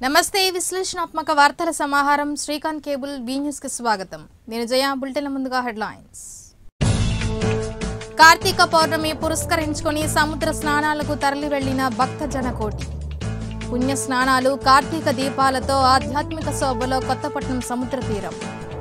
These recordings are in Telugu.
నమస్తే విశ్లేషణాత్మక వార్తల సమాహారం శ్రీకాంత్ కేబుల్ బీ న్యూస్ కి స్వాగతం నేను జయ బులెటిన్ల ముందుగా హెడ్లైన్స్ కార్తీక పౌర్ణమి పురస్కరించుకొని సముద్ర స్నానాలకు తరలి వెళ్లిన భక్త జనకోటి పుణ్య స్నానాలు కార్తీక దీపాలతో ఆధ్యాత్మిక శోభలో కొత్తపట్నం సముద్ర తీరం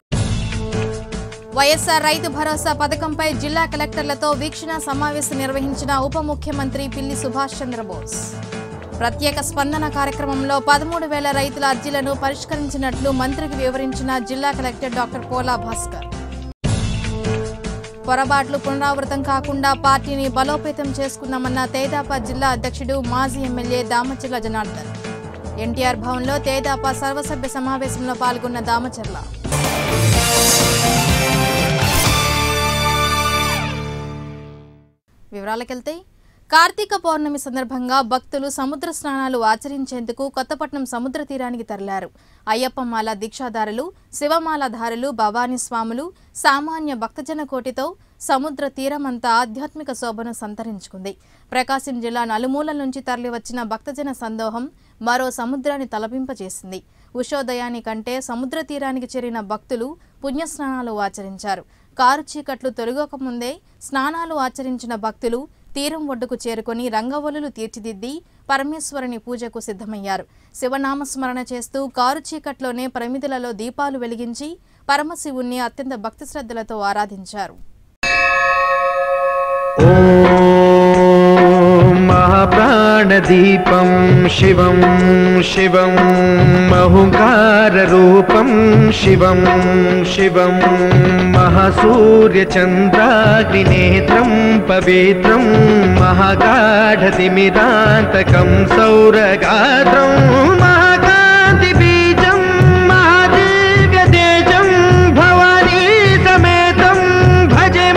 వైఎస్ఆర్ రైతు భరోసా పథకంపై జిల్లా కలెక్టర్లతో వీక్షణ సమావేశం నిర్వహించిన ఉప ముఖ్యమంత్రి పిల్లి సుభాష్ చంద్రబోస్ ప్రత్యేక స్పందన కార్యక్రమంలో పదమూడు వేల రైతుల అర్జీలను పరిష్కరించినట్లు మంత్రికి వివరించిన జిల్లా కలెక్టర్ డాక్టర్ పోలా భాస్కర్ పొరపాట్లు పునరావృతం కాకుండా పార్టీని బలోపేతం చేసుకున్నామన్న తేదాప జిల్లా అధ్యక్షుడు మాజీ ఎమ్మెల్యే దామచర్ల జనార్దన్ ఎన్టీఆర్ భవన్లో తేదాప సర్వసభ్య సమావేశంలో పాల్గొన్న దామచర్ల వివరాలకెళ్తే కార్తీక పౌర్ణమి సందర్భంగా భక్తులు సముద్ర స్నానాలు ఆచరించేందుకు కొత్తపట్నం సముద్ర తీరానికి తరలారు అయ్యప్పమాల దీక్షాదారులు శివమాలధారులు భవానీ స్వాములు సామాన్య భక్తజన కోటితో సముద్ర తీరమంతా ఆధ్యాత్మిక శోభను సంతరించుకుంది ప్రకాశం జిల్లా నలుమూలల నుంచి తరలివచ్చిన భక్తజన సందోహం మరో సముద్రాన్ని తలపింపజేసింది ఉషోదయానికంటే సముద్ర తీరానికి చేరిన భక్తులు పుణ్యస్నానాలు ఆచరించారు కారు చీకట్లు తొలగకముందే స్నానాలు ఆచరించిన భక్తులు తీరం ఒడ్డుకు చేరుకొని రంగవల్లులు తీర్చిదిద్ది పరమేశ్వరుని పూజకు సిద్ధమయ్యారు శివనామస్మరణ చేస్తూ కారు చీకట్లోనే ప్రమిదలలో దీపాలు వెలిగించి పరమశివుణ్ణి అత్యంత భక్తి శ్రద్ధలతో ఆరాధించారు ॐ महाप्राणदीपं शिवं शिवं महुकाररूपं शिवं शिवं महासूर्यचन्द्राग्निनेत्रं पवित्रं महागाढतिमिरान्तकं सौरगात्रं महाकान्तिबीजं महादीर्घतेजं भवानी समेतं भजे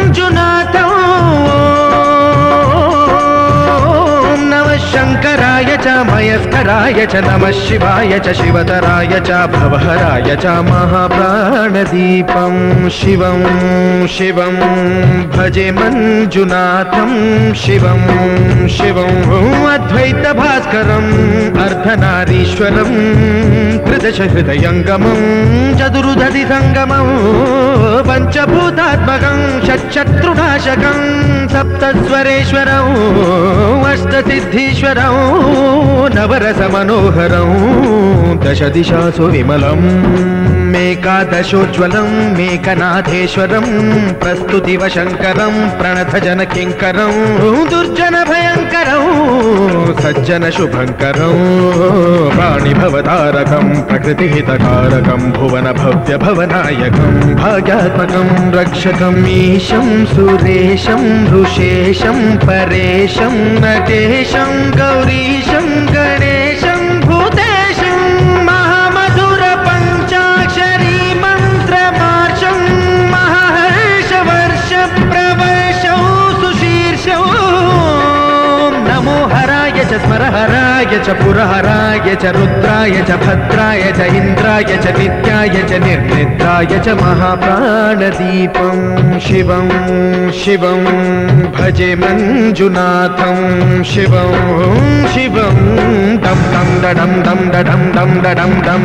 मञ्जुनाथम् नमः शङ्कराय च मयस्कराय च नमः शिवाय च शिवतराय च भवहराय च महाप्राणदीपं शिवं शिवं भजे मञ्जुनाथं शिवं शिवं अद्वैतभास्करम् अर्धनारीश्वरं त्रिदशहृदयङ्गमं चतुर्दधि सङ्गमं पञ्चभूतात्मकं षट्शत्रुनाशकं सप्तस्वरेश्वरौ अष्टसिद्धीश्वरौ नवरसमनोहरौ दशदिशासु विमलम् मेकादशोज्ज्वलं मेकनाथेश्वरं प्रस्तुतिव शङ्करं प्रणतजनकिङ्करं दुर्जनभयङ्करौ सज्जनशुभङ्करौ प्राणिभवतारकं प्रकृतिहितकारकं भुवनभव्यभवनायकं भाग्यात्मकं रक्षकम् ईशं सुरेशं ऋषेशं परेशं नटेशं गौरीशं गणेशं भूतेशं महामधुर पञ्चाक्षरी मन्त्रमार्षं महर्षवर्ष प्रवर्षौ सुशीर्षौ नमो हराय च स्मरहराय च पुरहराय च रुद्राय च भद्राय च इन्द्राय च नित्याय च निर्निद्राय च महाप्राणदीपं शिवं शिवं भजे मञ्जुनाथं शिवं शिवं दं दं डडं दं डडं दं डडं दं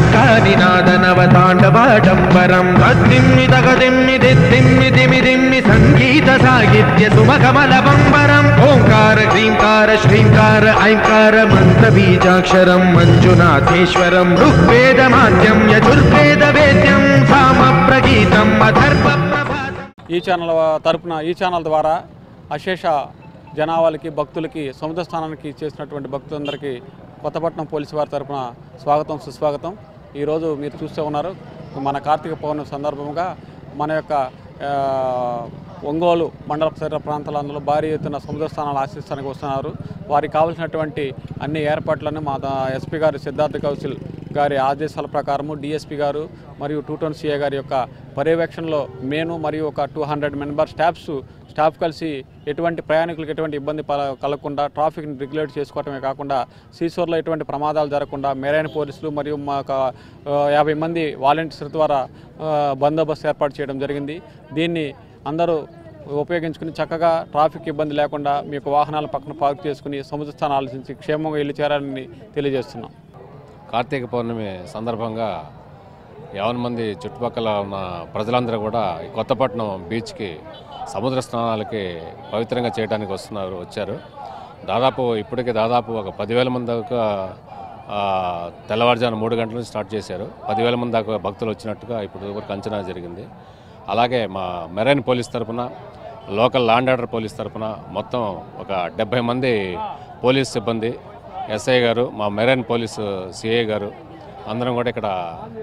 डढक्कानिनादनवताण्डवाडम्बरं तद्दिम्मि तगदिम्मि दिद्दिम्मि दिमि दिम्मि सङ्गीतसाहित्य सुमकमलबम्बरम् ओङ्कार ह्रीङ्कार श्रीङ्कार ऐङ्कार मन्त्रबीजाक्षरं मञ्जुनाथेश्वरं ऋग्वेदमाद्यं यजुर्वेदवेद्यं सामप्रगीतम् अथर्वप्रभातम् ఈ ఛానల్ తరపున ఈ ఛానల్ ద్వారా అశేష జనాభాలకి భక్తులకి సముద్ర స్థానానికి చేసినటువంటి భక్తులందరికీ కొత్తపట్నం పోలీసు వారి తరపున స్వాగతం సుస్వాగతం ఈరోజు మీరు చూస్తూ ఉన్నారు మన కార్తీక పౌర్ణమి సందర్భంగా మన యొక్క ఆ, ఒంగోలు మండల పరిసర ప్రాంతాలందరూ భారీ ఎత్తున సముద్ర స్థానాలు ఆశిస్తానికి వస్తున్నారు వారికి కావాల్సినటువంటి అన్ని ఏర్పాట్లను మా దా- ఎస్పీ గారు సిద్ధార్థ కౌశల్ గారి ఆదేశాల ప్రకారము డిఎస్పీ గారు మరియు టూ టౌన్ సిఏ గారి యొక్క పర్యవేక్షణలో మేను మరియు ఒక two hundred member staffs staff కలిసి ఎటువంటి ప్రయాణికులకు ఎటువంటి ఇబ్బంది పల- కలగకుండా ట్రాఫిక్ని రెగ్యులేట్ చేసుకోవటమే కాకుండా సీసోర్లో ఎటువంటి ప్రమాదాలు జరగకుండా మెరైన్ పోలీసులు మరియు మా ఒక, ఆ, యాభై మంది వాలంటీర్స్ ద్వారా ఆ, బందోబస్తు ఏర్పాటు చేయడం జరిగింది దీన్ని అందరూ ఉపయోగించుకుని చక్కగా ట్రాఫిక్ ఇబ్బంది లేకుండా మీ యొక్క వాహనాల పక్కన పార్క్ చేసుకుని సముద్ర స్థానాలు ఆలోచించి క్షేమంగా ఇల్లు చేరాలని తెలియజేస్తున్నాం కార్తీక పౌర్ణమి సందర్భంగా యావన్ మంది చుట్టుపక్కల ఉన్న ప్రజలందరూ కూడా ఈ కొత్తపట్నం బీచ్కి సముద్ర స్నానాలకి పవిత్రంగా చేయడానికి వస్తున్నారు వచ్చారు దాదాపు ఇప్పటికి దాదాపు ఒక పదివేల మంది దాకా ఆ, తెల్లవారుజామున మూడు గంటల నుంచి స్టార్ట్ చేశారు పదివేల మంది దాకా భక్తులు వచ్చినట్టుగా ఇప్పుడు వరకు అంచనా జరిగింది అలాగే మా మెరైన్ పోలీస్ తరపున లోకల్ లాండ్ ఆర్డర్ పోలీస్ తరపున మొత్తం ఒక డెబ్బై మంది పోలీస్ సిబ్బంది ఎస్ఐ గారు మా మెరైన్ పోలీసు సిఐ గారు అందరం కూడా ఇక్కడ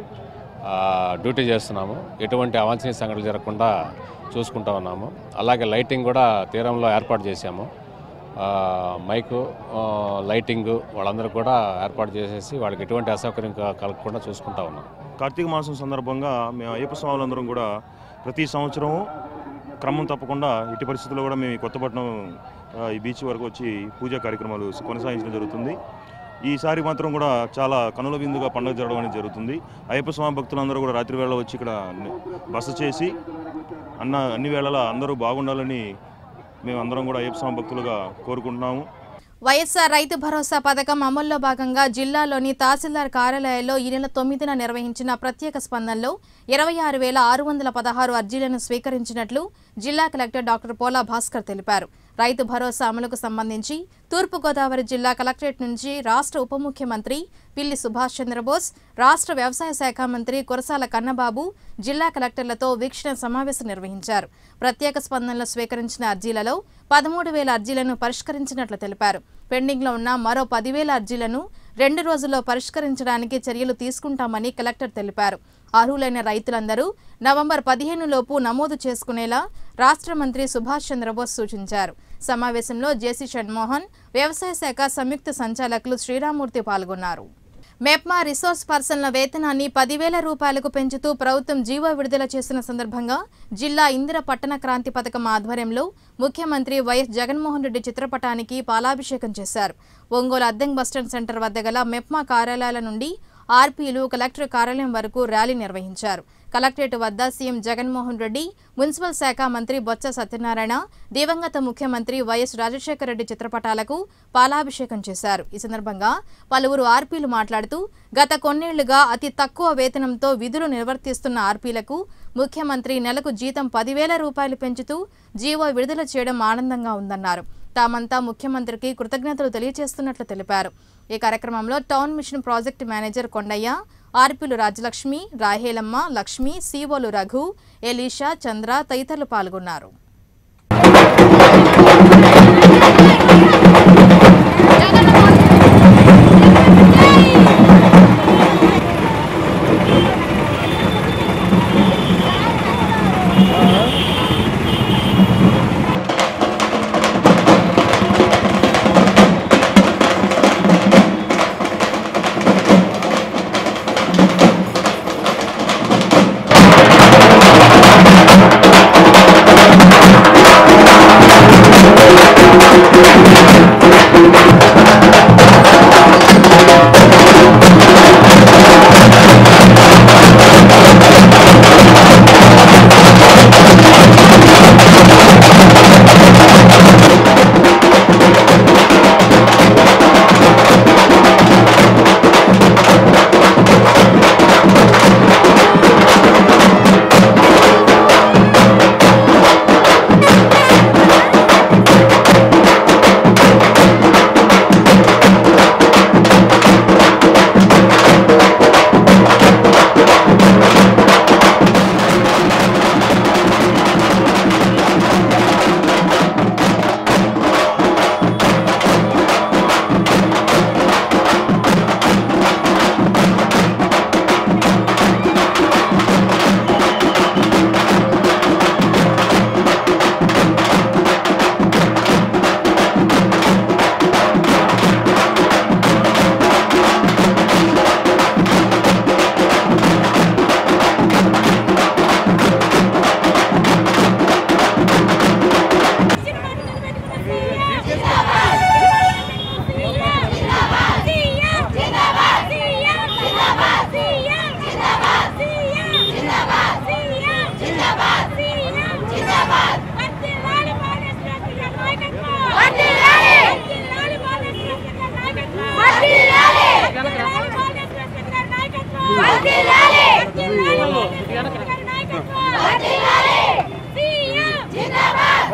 ఆ, డ్యూటీ చేస్తున్నాము ఎటువంటి అవాంఛనీయ సంఘటనలు జరగకుండా చూసుకుంటా ఉన్నాము అలాగే లైటింగ్ కూడా తీరంలో ఏర్పాటు చేశాము ఆ, మైకు ఆ, లైటింగ్ వాళ్ళందరూ కూడా ఏర్పాటు చేసేసి వాళ్ళకి ఎటువంటి అసౌకర్యం క- కలగకుండా చూసుకుంటా ఉన్నాం కార్తీక మాసం సందర్భంగా మేము అయ్యప్ప స్వాములందరం కూడా ప్రతి సంవత్సరం క్రమం తప్పకుండా ఎట్టి పరిస్థితుల్లో కూడా మేము ఈ కొత్తపట్నం ఆ, ఈ బీచ్ వరకు వచ్చి పూజా కార్యక్రమాలు కొనసాగించడం జరుగుతుంది ఈసారి మాత్రం కూడా చాలా కనుల విందుగా పండుగ జరగడం అనేది జరుగుతుంది అయ్యప్ప స్వామి భక్తులందరూ కూడా రాత్రి వేళ వచ్చి ఇక్కడ ని- బస చేసి అన్న అన్ని వేళలా అందరూ బాగుండాలని మేము అందరం కూడా అయ్యప్ప స్వామి భక్తులుగా కోరుకుంటున్నాము వైఎస్ఆర్ రైతు భరోసా పథకం అమల్లో భాగంగా జిల్లాలోని తహసీల్దార్ కార్యాలయాల్లో ఈ నెల తొమ్మిదిన నిర్వహించిన ప్రత్యేక స్పందనలో ఇరవై ఆరు వేల ఆరు వందల పదహారు అర్జీలను స్వీకరించినట్లు జిల్లా కలెక్టర్ డాక్టర్ పోలా భాస్కర్ తెలిపారు రైతు భరోసా అమలుకు సంబంధించి తూర్పుగోదావరి జిల్లా కలెక్టరేట్ నుంచి రాష్ట్ర ఉప ముఖ్యమంత్రి పిల్లి సుభాష్ చంద్రబోస్ రాష్ట్ర వ్యవసాయ శాఖ మంత్రి కురసాల కన్నబాబు జిల్లా కలెక్టర్లతో వీక్షణ సమావేశం నిర్వహించారు ప్రత్యేక స్పందనలు స్వీకరించిన అర్జీలలో పదమూడు వేల అర్జీలను పరిష్కరించినట్లు తెలిపారు పెండింగ్లో ఉన్న మరో పదివేల అర్జీలను రెండు రోజుల్లో పరిష్కరించడానికి చర్యలు తీసుకుంటామని కలెక్టర్ తెలిపారు అర్హులైన రైతులందరూ నవంబర్ పదిహేను లోపు నమోదు చేసుకునేలా రాష్ట్ర మంత్రి సుభాష్ చంద్రబోస్ సూచించారు సమావేశంలో జేసీ షణ్మోహన్ వ్యవసాయ శాఖ సంయుక్త సంచాలకులు శ్రీరామూర్తి పాల్గొన్నారు మెప్మా రిసోర్స్ పర్సన్ల వేతనాన్ని పదివేల రూపాయలకు పెంచుతూ ప్రభుత్వం జీవో విడుదల చేసిన సందర్భంగా జిల్లా ఇందిర పట్టణ క్రాంతి పథకం ఆధ్వర్యంలో ముఖ్యమంత్రి వైఎస్ జగన్మోహన్ రెడ్డి చిత్రపటానికి పాలాభిషేకం చేశారు ఒంగోలు అద్దెం బస్టాండ్ సెంటర్ వద్ద గల మెప్మా కార్యాలయాల నుండి ఆర్పీలు కలెక్టర్ కార్యాలయం వరకు ర్యాలీ నిర్వహించారు కలెక్టరేట్ వద్ద సీఎం జగన్మోహన్ రెడ్డి మున్సిపల్ శాఖ మంత్రి బొత్స సత్యనారాయణ దివంగత ముఖ్యమంత్రి వైఎస్ రాజశేఖర రెడ్డి చిత్రపటాలకు పాలాభిషేకం చేశారు ఈ సందర్భంగా పలువురు ఆర్పీలు మాట్లాడుతూ గత కొన్నేళ్లుగా అతి తక్కువ వేతనంతో విధులు నిర్వర్తిస్తున్న ఆర్పీలకు ముఖ్యమంత్రి నెలకు జీతం పదివేల రూపాయలు పెంచుతూ జీవో విడుదల చేయడం ఆనందంగా ఉందన్నారు తామంతా ముఖ్యమంత్రికి కృతజ్ఞతలు తెలియజేస్తున్నట్లు తెలిపారు ఈ కార్యక్రమంలో town mission project manager Kondaiah ఆర్పీలు రాజలక్ష్మి రాహేలమ్మ లక్ష్మి సీవోలు రఘు ఎలీషా చంద్ర తదితరులు పాల్గొన్నారు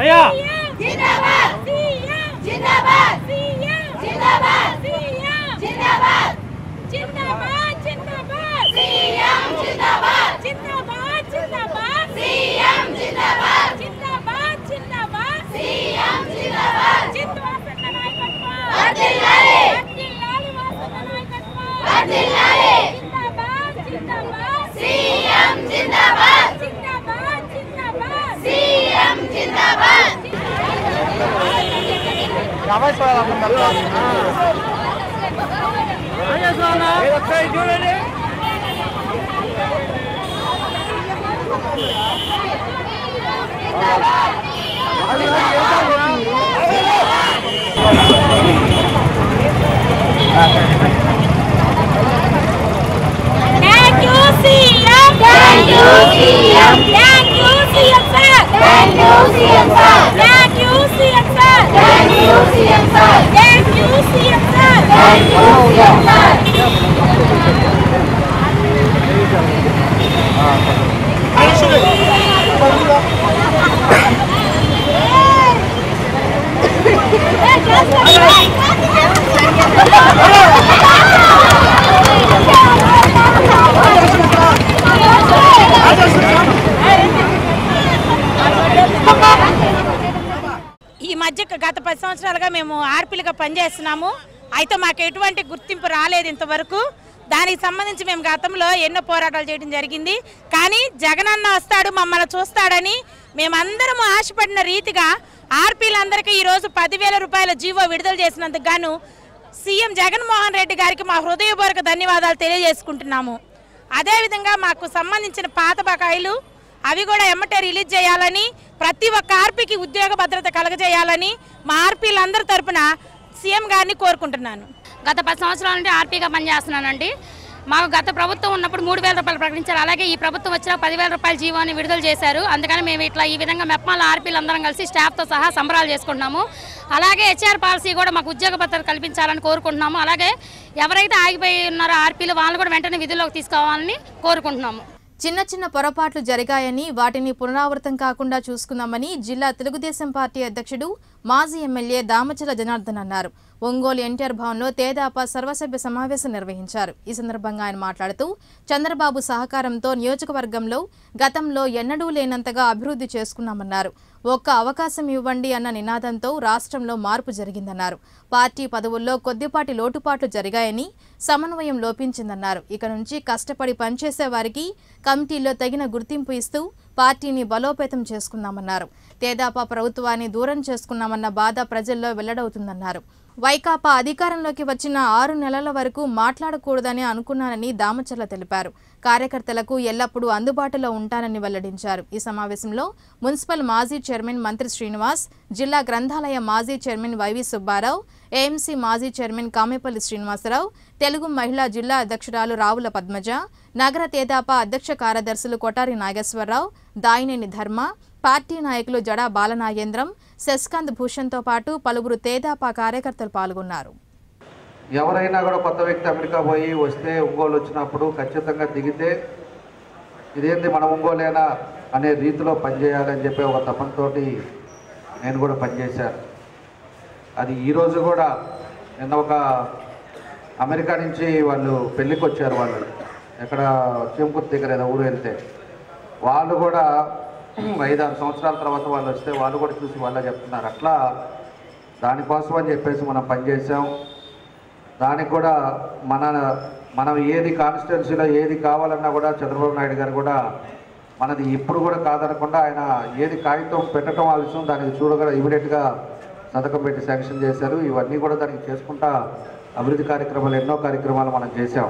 అయ్యా జిందాబాద్ సీఎం జిందాబాద్ సీఎం జిందాబాద్ సీఎం జిందాబాద్ జిందాబాద్ జిందాబాద్ సీఎం జిందాబాద్ జిందాబాద్ జిందాబాద్ సీఎం జిందాబాద్ జిందాబాద్ జిందాబాద్ సీఎం జిందాబాద్ జిందాబాద్ నాయకత్వం వర్ధిల్లాలి వర్ధిల్లాలి వాసన నాయకత్వం వర్ధిల్లాలి జిందాబాద్ జిందాబాద్ సీఎం జిందాబాద్ జిందాబాద్ జిందాబాద్ సీఎం జిందాబాద్ Thank you, CM. Thank you, CM. Thank you, CM sir. Thank you, CM sir. Thank you, CM sir. Thank you, CM sir. Thank you, CM sir. Thank you, CM sir. ఈ మధ్య గత పది సంవత్సరాలుగా మేము ఆర్పీలుగా పనిచేస్తున్నాము అయితే మాకు ఎటువంటి గుర్తింపు రాలేదు ఇంతవరకు దానికి సంబంధించి మేము గతంలో ఎన్నో పోరాటాలు చేయడం జరిగింది కానీ జగనన్న వస్తాడు మమ్మల్ని చూస్తాడని మేమందరం ఆశపడిన రీతిగా ఆర్పీలందరికీ ఈరోజు పదివేల రూపాయల జీవో విడుదల చేసినందుకు గాను సీఎం జగన్మోహన్ రెడ్డి గారికి మా హృదయపూర్వక ధన్యవాదాలు తెలియజేసుకుంటున్నాము అదేవిధంగా మాకు సంబంధించిన పాత బకాయిలు అవి కూడా ఎమ్మటే రిలీజ్ చేయాలని ప్రతి ఒక్క ఆర్పీకి ఉద్యోగ భద్రత కలగజేయాలని మా ఆర్పీలందరి తరపున సీఎం గారిని కోరుకుంటున్నాను గత పది సంవత్సరాల నుండి ఆర్పీగా పనిచేస్తున్నానండి మాకు గత ప్రభుత్వం ఉన్నప్పుడు మూడు వేల రూపాయలు ప్రకటించారు అలాగే ఈ ప్రభుత్వం వచ్చిన పదివేల రూపాయల జీవోని విడుదల చేశారు అందుకని మేము ఇట్లా ఈ విధంగా మెప్మాల ఆర్పీలు అందరం కలిసి స్టాఫ్తో సహా సంబరాలు చేసుకుంటున్నాము అలాగే హెచ్ఆర్ పాలసీ కూడా మాకు ఉద్యోగ భద్రత కల్పించాలని కోరుకుంటున్నాము అలాగే ఎవరైతే ఆగిపోయి ఉన్నారో ఆర్పీలు వాళ్ళు కూడా వెంటనే విధుల్లోకి తీసుకోవాలని కోరుకుంటున్నాము చిన్న చిన్న పొరపాట్లు జరిగాయని వాటిని పునరావృతం కాకుండా చూసుకుందామని జిల్లా తెలుగుదేశం పార్టీ అధ్యక్షుడు మాజీ ఎమ్మెల్యే దామచల జనార్దన్ అన్నారు ఒంగోలు ఎన్టీఆర్ భవన్లో తేదాప సర్వసభ్య సమావేశం నిర్వహించారు ఈ సందర్భంగా ఆయన మాట్లాడుతూ చంద్రబాబు సహకారంతో నియోజకవర్గంలో గతంలో ఎన్నడూ లేనంతగా అభివృద్ధి చేసుకున్నామన్నారు ఒక్క అవకాశం ఇవ్వండి అన్న నినాదంతో రాష్ట్రంలో మార్పు జరిగిందన్నారు పార్టీ పదవుల్లో కొద్దిపాటి లోటుపాట్లు జరిగాయని సమన్వయం లోపించిందన్నారు ఇక నుంచి కష్టపడి పనిచేసే వారికి కమిటీల్లో తగిన గుర్తింపు ఇస్తూ పార్టీని బలోపేతం చేసుకున్నామన్నారు తేదాపా ప్రభుత్వాన్ని దూరం చేసుకున్నామన్న బాధ ప్రజల్లో వెల్లడవుతుందన్నారు వైకాపా అధికారంలోకి వచ్చిన ఆరు నెలల వరకు మాట్లాడకూడదని అనుకున్నానని దామచర్ల తెలిపారు కార్యకర్తలకు ఎల్లప్పుడూ అందుబాటులో ఉంటానని వెల్లడించారు ఈ సమావేశంలో మున్సిపల్ మాజీ చైర్మన్ మంత్రి శ్రీనివాస్ జిల్లా గ్రంథాలయ మాజీ చైర్మన్ వైవి సుబ్బారావు ఏఎంసీ మాజీ చైర్మన్ కామేపల్లి శ్రీనివాసరావు తెలుగు మహిళా జిల్లా అధ్యక్షురాలు రావుల పద్మజ నగర తేదాపా అధ్యక్ష కార్యదర్శులు కొటారి నాగేశ్వరరావు దాయినేని ధర్మ పార్టీ నాయకులు జడా బాలనాగేంద్రం శశికాంత్ భూషణ్తో పాటు పలువురు తేదాపా కార్యకర్తలు పాల్గొన్నారు ఎవరైనా కూడా కొత్త వ్యక్తి అమెరికా పోయి వస్తే ఒంగోలు వచ్చినప్పుడు ఖచ్చితంగా దిగితే ఇదేంది మన ఒంగోలేనా అనే రీతిలో పనిచేయాలని చెప్పి ఒక తపనతోటి నేను కూడా పనిచేశాను అది ఈరోజు కూడా నిన్న ఒక అమెరికా నుంచి వాళ్ళు పెళ్ళికి వచ్చారు వాళ్ళు ఎక్కడ చెంకుర్తి దగ్గర ఏదో ఊరు వెళ్తే వాళ్ళు కూడా ఐదారు సంవత్సరాల తర్వాత వాళ్ళు వస్తే వాళ్ళు కూడా చూసి వాళ్ళే చెప్తున్నారు అట్లా దానికోసం అని చెప్పేసి మనం పనిచేసాం దానికి కూడా మన మనం ఏది కాన్స్టిట్యున్సీలో ఏది కావాలన్నా కూడా చంద్రబాబు నాయుడు గారు కూడా మనది ఇప్పుడు కూడా కాదనకుండా ఆయన ఏది కాగితం పెట్టడం ఆలస్యం దానికి చూడగా ఇమీడియట్గా సంతకం పెట్టి శాంక్షన్ చేశారు ఇవన్నీ కూడా దానికి చేసుకుంటా అభివృద్ధి కార్యక్రమాలు ఎన్నో కార్యక్రమాలు మనం చేశాం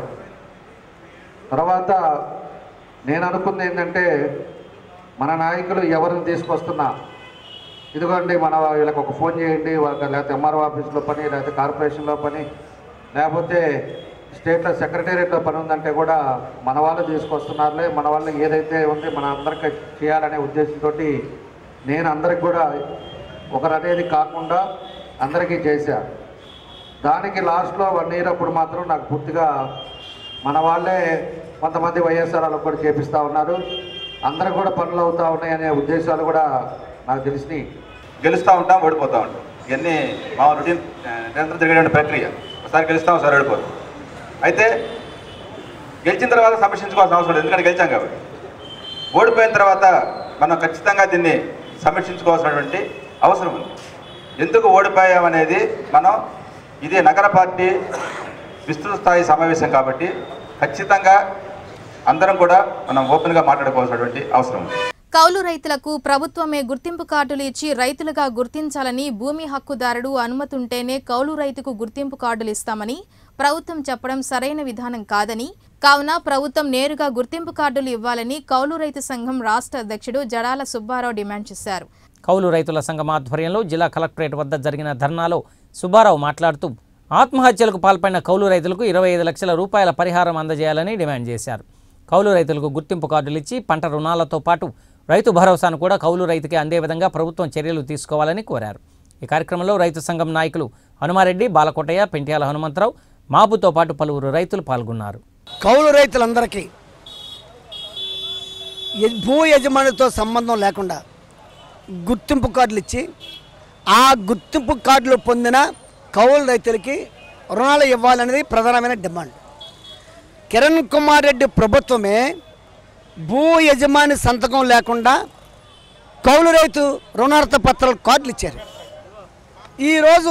తర్వాత నేను అనుకుంది ఏంటంటే మన నాయకులు ఎవరిని తీసుకొస్తున్నా ఇదిగోండి మన వీళ్ళకి ఒక ఫోన్ చేయండి వాళ్ళకి లేకపోతే ఎంఆర్ఓ ఆఫీస్లో పని లేకపోతే కార్పొరేషన్లో పని లేకపోతే స్టేట్లో సెక్రటేరియట్లో పని ఉందంటే కూడా మన వాళ్ళు తీసుకొస్తున్నారులే మన వాళ్ళు ఏదైతే ఉంది మన అందరికి చేయాలనే ఉద్దేశంతో నేను అందరికి కూడా ఒకరు అనేది కాకుండా అందరికీ చేశా దానికి లాస్ట్లో వన్ ఇయర్ అప్పుడు మాత్రం నాకు పూర్తిగా మన వాళ్ళే కొంతమంది వైఎస్ఆర్ వాళ్ళకు కూడా చేపిస్తూ ఉన్నారు అందరికి కూడా పనులు అవుతూ ఉన్నాయి అనే ఉద్దేశాలు కూడా నాకు తెలిసినాయి గెలుస్తూ ఉంటాం ఓడిపోతూ ఉంటాం ఇవన్నీ మా రొటీన్ ఆ, నిరంతరం జరిగేటువంటి ప్రక్రియ ఒకసారి గెలుస్తాం ఒకసారి ఓడిపోతాం అయితే గెలిచిన తర్వాత సమీక్షించుకోవాల్సిన అవసరం లేదు ఎందుకంటే గెలిచాం కాబట్టి ఓడిపోయిన తర్వాత మనం ఖచ్చితంగా దీన్ని సమీక్షించుకోవాల్సినటువంటి అవసరం ఉంది ఎందుకు ఓడిపోయామనేది మనం ఇది నగర పార్టీ విస్తృత స్థాయి సమావేశం కాబట్టి ఖచ్చితంగా అందరం కూడా మనం ఓపెన్గా మాట్లాడుకోవాల్సినటువంటి అవసరం ఉంది కౌలు రైతులకు ప్రభుత్వమే గుర్తింపు కార్డులు ఇచ్చి రైతులుగా గుర్తించాలని భూమి హక్కుదారుడు అనుమతి ఉంటేనే కౌలు రైతుకు గుర్తింపు కార్డులు ఇస్తామని ప్రభుత్వం చెప్పడం సరైన విధానం కాదని కావున ప్రభుత్వం నేరుగా గుర్తింపు కార్డులు ఇవ్వాలని కౌలు రైతు సంఘం రాష్ట్ర అధ్యక్షుడు జడాల సుబ్బారావు డిమాండ్ చేశారు కౌలు రైతుల సంఘం ఆధ్వర్యంలో జిల్లా కలెక్టరేట్ వద్ద జరిగిన ధర్నాలో సుబ్బారావు మాట్లాడుతూ ఆత్మహత్యలకు పాల్పడిన కౌలు రైతులకు ఇరవై ఐదు లక్షల రూపాయల పరిహారం అందజేయాలని డిమాండ్ చేశారు కౌలు రైతులకు గుర్తింపు కార్డులు ఇచ్చి పంట రుణాలతో పాటు రైతు భరోసాను కూడా కౌలు రైతుకి అందే విధంగా ప్రభుత్వం చర్యలు తీసుకోవాలని కోరారు ఈ కార్యక్రమంలో రైతు సంఘం నాయకులు హనుమారెడ్డి బాలకోటయ్య పెంట్యాల హనుమంతరావు మాబుతో పాటు పలువురు రైతులు పాల్గొన్నారు కౌలు రైతులందరికీ యజ- భూ యజమానితో సంబంధం లేకుండా గుర్తింపు కార్డులు ఇచ్చి ఆ గుర్తింపు కార్డులు పొందిన కౌలు రైతులకి రుణాలు ఇవ్వాలనేది ప్రధానమైన డిమాండ్ కిరణ్ కుమార్ రెడ్డి ప్రభుత్వమే భూ యజమాని సంతకం లేకుండా కౌలు రైతు రుణార్థ పత్రాలు కార్డులు ఇచ్చారు ఈరోజు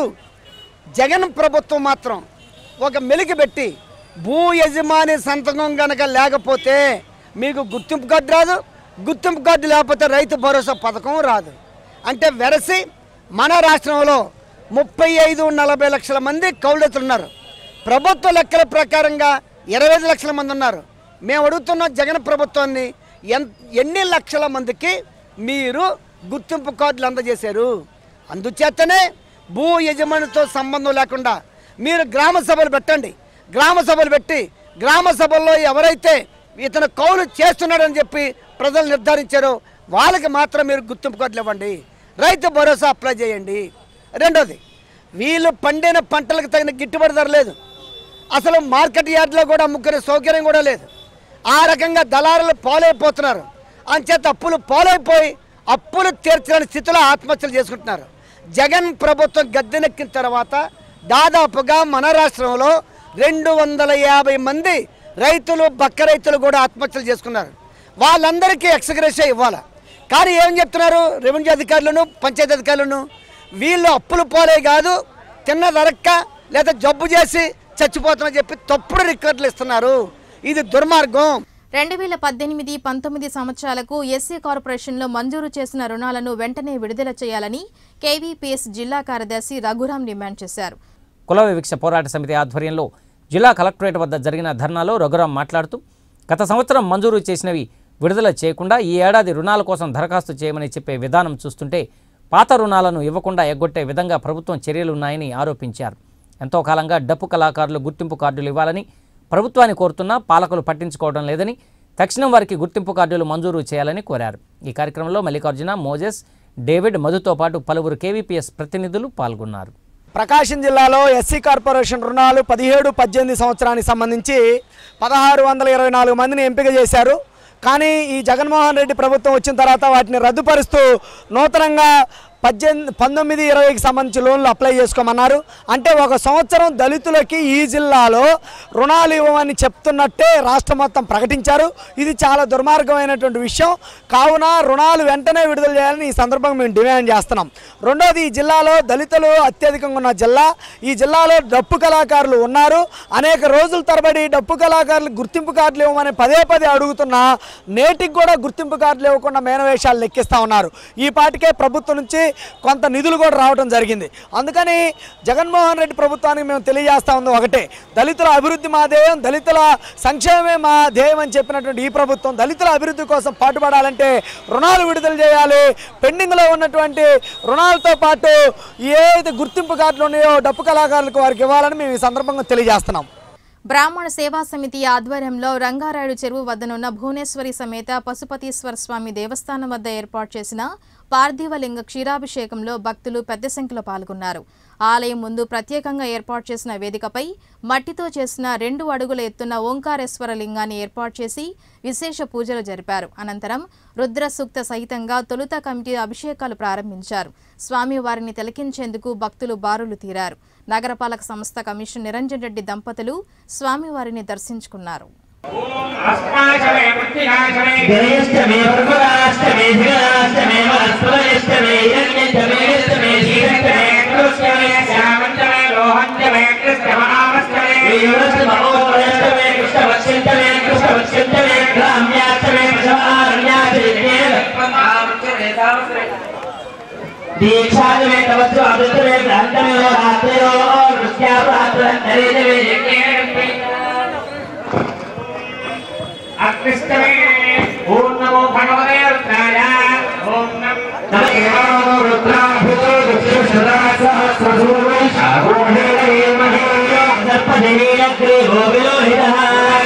జగన్ ప్రభుత్వం మాత్రం ఒక మెలికి పెట్టి భూ యజమాని సంతకం కనుక లేకపోతే మీకు గుర్తింపు కార్డు రాదు గుర్తింపు కార్డు లేకపోతే రైతు భరోసా పథకం రాదు అంటే వెరసి మన రాష్ట్రంలో ముప్పై ఐదు నలభై లక్షల మంది కౌలుతులు ఉన్నారు ప్రభుత్వ లెక్కల ప్రకారంగా ఇరవై ఐదు లక్షల మంది ఉన్నారు మేము అడుగుతున్న జగన్ ప్రభుత్వాన్ని ఎన్ ఎన్ని లక్షల మందికి మీరు గుర్తింపు కార్డులు అందజేశారు అందుచేతనే భూ యజమానితో సంబంధం లేకుండా మీరు గ్రామ సభలు పెట్టండి గ్రామ సభలు పెట్టి గ్రామ సభల్లో ఎవరైతే ఇతను కౌలు చేస్తున్నాడని చెప్పి ప్రజలు నిర్ధారించారో వాళ్ళకి మాత్రం మీరు గుర్తింపు కార్డులు ఇవ్వండి రైతు భరోసా అప్లై చేయండి రెండోది వీళ్ళు పండిన పంటలకు తగిన గిట్టుబాటు ధర లేదు అసలు మార్కెట్ యార్డ్లో కూడా అమ్ముకునే సౌకర్యం కూడా లేదు ఆ రకంగా దళారులు పాలైపోతున్నారు అంచేత అప్పులు పాలైపోయి అప్పులు తీర్చలేని స్థితిలో ఆత్మహత్యలు చేసుకుంటున్నారు జగన్ ప్రభుత్వం గద్దెనెక్కిన తర్వాత దాదాపుగా మన రాష్ట్రంలో రెండు వందల యాభై మంది రైతులు బక్క రైతులు కూడా ఆత్మహత్యలు చేసుకున్నారు వాళ్ళందరికీ ఎక్స్గ్రేషియా ఇవ్వాలి కానీ ఏం చెప్తున్నారు రెవెన్యూ అధికారులను పంచాయతీ అధికారులను వీళ్ళు అప్పులు పోలే కాదు తిన్న దరక్క లేదా జబ్బు చేసి చచ్చిపోతామని చెప్పి తప్పుడు రికార్డులు ఇస్తున్నారు ఇది దుర్మార్గం రెండు వేల పద్దెనిమిది పంతొమ్మిది సంవత్సరాలకు ఎస్సీ కార్పొరేషన్లో మంజూరు చేసిన రుణాలను వెంటనే విడుదల చేయాలని కేవీపీఎస్ జిల్లా కార్యదర్శి రఘురాం డిమాండ్ చేశారు కుల వివక్ష పోరాట సమితి ఆధ్వర్యంలో జిల్లా కలెక్టరేట్ వద్ద జరిగిన ధర్నాలో రఘురాం మాట్లాడుతూ గత సంవత్సరం మంజూరు చేసినవి విడుదల చేయకుండా ఈ ఏడాది రుణాల కోసం దరఖాస్తు చేయమని చెప్పే విధానం చూస్తుంటే పాత రుణాలను ఇవ్వకుండా ఎగ్గొట్టే విధంగా ప్రభుత్వం చర్యలున్నాయని ఆరోపించారు ఎంతో కాలంగా డప్పు కళాకారులు గుర్తింపు కార్డులు ఇవ్వాలని ప్రభుత్వాన్ని కోరుతున్నా పాలకులు పట్టించుకోవడం లేదని తక్షణం వారికి గుర్తింపు కార్డులు మంజూరు చేయాలని కోరారు ఈ కార్యక్రమంలో మల్లికార్జున మోజెస్ డేవిడ్ మధుతో పాటు పలువురు కేవీపీఎస్ ప్రతినిధులు పాల్గొన్నారు ప్రకాశం జిల్లాలో ఎస్సీ కార్పొరేషన్ రుణాలు పదిహేడు పద్దెనిమిది సంవత్సరానికి సంబంధించి పదహారు వందల ఇరవై నాలుగు మందిని ఎంపిక చేశారు కానీ ఈ జగన్మోహన్ రెడ్డి ప్రభుత్వం వచ్చిన తర్వాత వాటిని రద్దుపరుస్తూ నూతనంగా పద్దెనిమిది పంతొమ్మిది ఇరవైకి సంబంధించి లోన్లు అప్లై చేసుకోమన్నారు అంటే ఒక సంవత్సరం దళితులకి ఈ జిల్లాలో రుణాలు ఇవ్వమని చెప్తున్నట్టే రాష్ట్రం మొత్తం ప్రకటించారు ఇది చాలా దుర్మార్గమైనటువంటి విషయం కావున రుణాలు వెంటనే విడుదల చేయాలని ఈ సందర్భంగా మేము డిమాండ్ చేస్తున్నాం రెండోది ఈ జిల్లాలో దళితులు అత్యధికంగా ఉన్న జిల్లా ఈ జిల్లాలో డప్పు కళాకారులు ఉన్నారు అనేక రోజుల తరబడి డప్పు కళాకారులు గుర్తింపు కార్డులు ఇవ్వమని పదే పదే అడుగుతున్నా నేటికి కూడా గుర్తింపు కార్డులు ఇవ్వకుండా మేనవేషాలు లెక్కిస్తూ ఉన్నారు ఈ పాటికే ప్రభుత్వం నుంచి కొంత నిధులు కూడా రావడం జరిగింది అందుకని జగన్మోహన్ రెడ్డి ప్రభుత్వానికి మేము తెలియజేస్తా ఉంది ఒకటే దళితుల అభివృద్ధి మా ధ్యేయం దళితుల సంక్షేమమే మా ధ్యేయం అని చెప్పినటువంటి ఈ ప్రభుత్వం దళితుల అభివృద్ధి కోసం పాటుపడాలంటే రుణాలు విడుదల చేయాలి పెండింగ్లో ఉన్నటువంటి రుణాలతో పాటు ఏదైతే గుర్తింపు కార్డులు ఉన్నాయో డప్పు కళాకారులకు వారికి ఇవ్వాలని మేము ఈ సందర్భంగా తెలియజేస్తున్నాం బ్రాహ్మణ సేవా సమితి ఆధ్వర్యంలో రంగారాయుడు చెరువు వద్దనున్న భువనేశ్వరి సమేత పశుపతీశ్వర స్వామి దేవస్థానం వద్ద ఏర్పాటు చేసిన పార్థివలింగ క్షీరాభిషేకంలో భక్తులు పెద్ద సంఖ్యలో పాల్గొన్నారు ఆలయం ముందు ప్రత్యేకంగా ఏర్పాటు చేసిన వేదికపై మట్టితో చేసిన రెండు అడుగుల ఎత్తున్న ఓంకారేశ్వర లింగాన్ని ఏర్పాటు చేసి విశేష పూజలు జరిపారు అనంతరం రుద్ర సూక్త సహితంగా తొలుత కమిటీ అభిషేకాలు ప్రారంభించారు స్వామివారిని తిలకించేందుకు భక్తులు బారులు తీరారు నగరపాలక సంస్థ కమిషన్ నిరంజన్ రెడ్డి దంపతులు స్వామివారిని దర్శించుకున్నారు గణేష్టమే పరమరాష్టమే ధిరాష్టమే వరస్పరష్టమే హిరణ్యష్టమే హిరణ్యష్టమే శ్రీరష్టమే కృష్ణమే శ్యామంతమే లోహంతమే కృష్ణమహామస్తమే వీరష్టమోత్తరష్టమే కృష్ణవత్స్యంతమే కృష్ణవత్స్యంతమే గ్రామ్యాష్టమే ప్రసవారణ్యాచరిత్రే దీక్షాదమే తవస్సు అమృతమే భ్రాంతమే రాత్రయో నృత్యాప్రాత్రంతరేదమే యజ్ఞే అకృష్టమే ఓం నమో భగవతే రుద్రాయ ఓం నమో రుద్రాభూతో దుఃఖసదా సహస్రసూర్వై శారోహేణే మహే దర్పదేనగ్రే గోవిలోహితః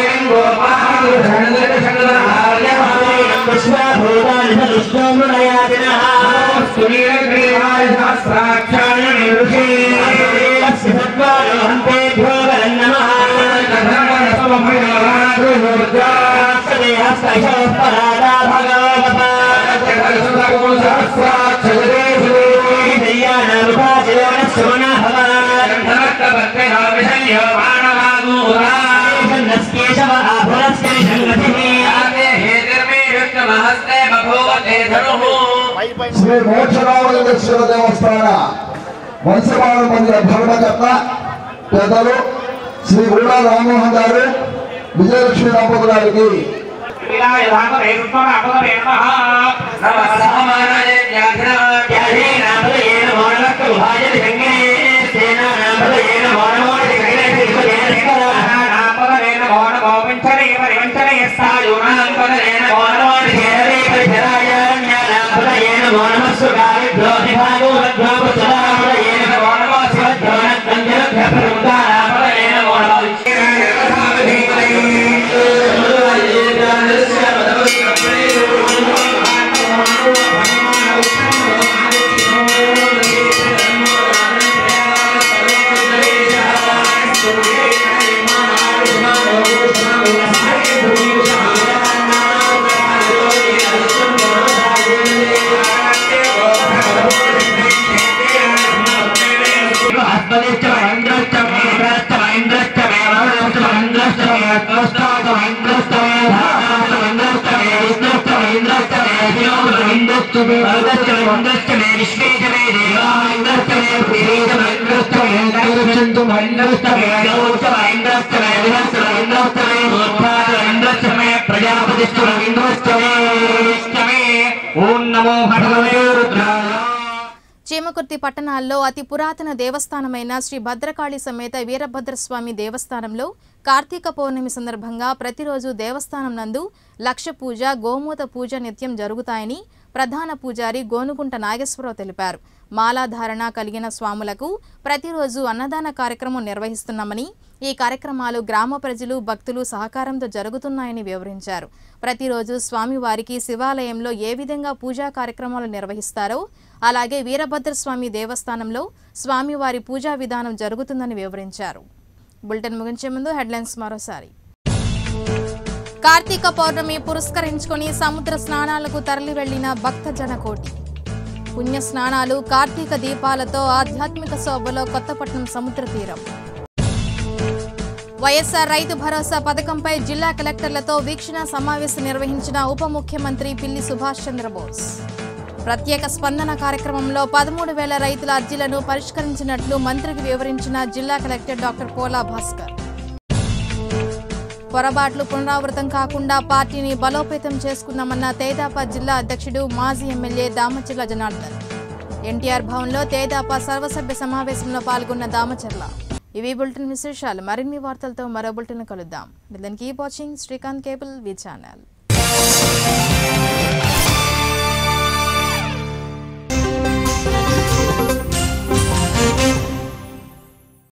పుష్పభూతాని సదుష్టోమృణయాతినః సునీలగ్రీవాయ సహస్రాక్షాయ నిరుషే సత్వారోహంతేభ్యో వరం నమః శ్రీ మోక్షరామలింగేశ్వర దేవస్థాన వంశమాన మందిర ధర్మకర్త పెద్దలు శ్రీ ఊళ్ళ రామ్మోహన్ గారు విజయలక్ష్మి దంపతుల గారికి ఓం నమో భగవతే రుద్రాయ చీమకుర్తి పట్టణాల్లో అతి పురాతన దేవస్థానమైన శ్రీ భద్రకాళి సమేత వీరభద్రస్వామి దేవస్థానంలో కార్తీక పౌర్ణమి సందర్భంగా ప్రతిరోజు దేవస్థానం నందు లక్ష పూజ గోమూత పూజ నిత్యం జరుగుతాయని ప్రధాన పూజారి గోనుగుంట నాగేశ్వరరావు తెలిపారు మాలాధారణ కలిగిన స్వాములకు ప్రతిరోజు అన్నదాన కార్యక్రమం నిర్వహిస్తున్నామని ఈ కార్యక్రమాలు గ్రామ ప్రజలు భక్తులు సహకారంతో జరుగుతున్నాయని వివరించారు ప్రతిరోజు స్వామివారికి శివాలయంలో ఏ విధంగా పూజా కార్యక్రమాలు నిర్వహిస్తారో అలాగే వీరభద్రస్వామి దేవస్థానంలో స్వామివారి పూజా విధానం జరుగుతుందని వివరించారు బులెటిన్ ముగించే ముందు హెడ్లైన్స్ మరోసారి కార్తీక పౌర్ణమి పురస్కరించుకొని సముద్ర స్నానాలకు తరలి వెళ్లిన భక్త జనకోటి పుణ్య స్నానాలు కార్తీక దీపాలతో ఆధ్యాత్మిక శోభలో కొత్తపట్నం సముద్ర తీరం వైఎస్ఆర్ రైతు భరోసా పథకంపై జిల్లా కలెక్టర్లతో వీక్షణ సమావేశం నిర్వహించిన ఉప ముఖ్యమంత్రి పిల్లి సుభాష్ చంద్రబోస్ ప్రత్యేక స్పందన కార్యక్రమంలో పదమూడు వేల రైతుల అర్జీలను పరిష్కరించినట్లు మంత్రికి వివరించిన జిల్లా కలెక్టర్ డాక్టర్ పోలా భాస్కర్ పొరపాట్లు పునరావృతం కాకుండా పార్టీని బలోపేతం చేసుకున్నామన్న తేదాప జిల్లా అధ్యక్షుడు మాజీ ఎమ్మెల్యే దామచర్ల జనార్దన్ ఎన్టీఆర్ భవన్లో తేదాప సర్వసభ్య సమావేశంలో పాల్గొన్న దామచర్ల ఇవి బులెటిన్ విశేషాలు మరిన్ని వార్తలతో మరో బులెటిన్ కలుద్దాం దానికి watching Srikanth cable V channel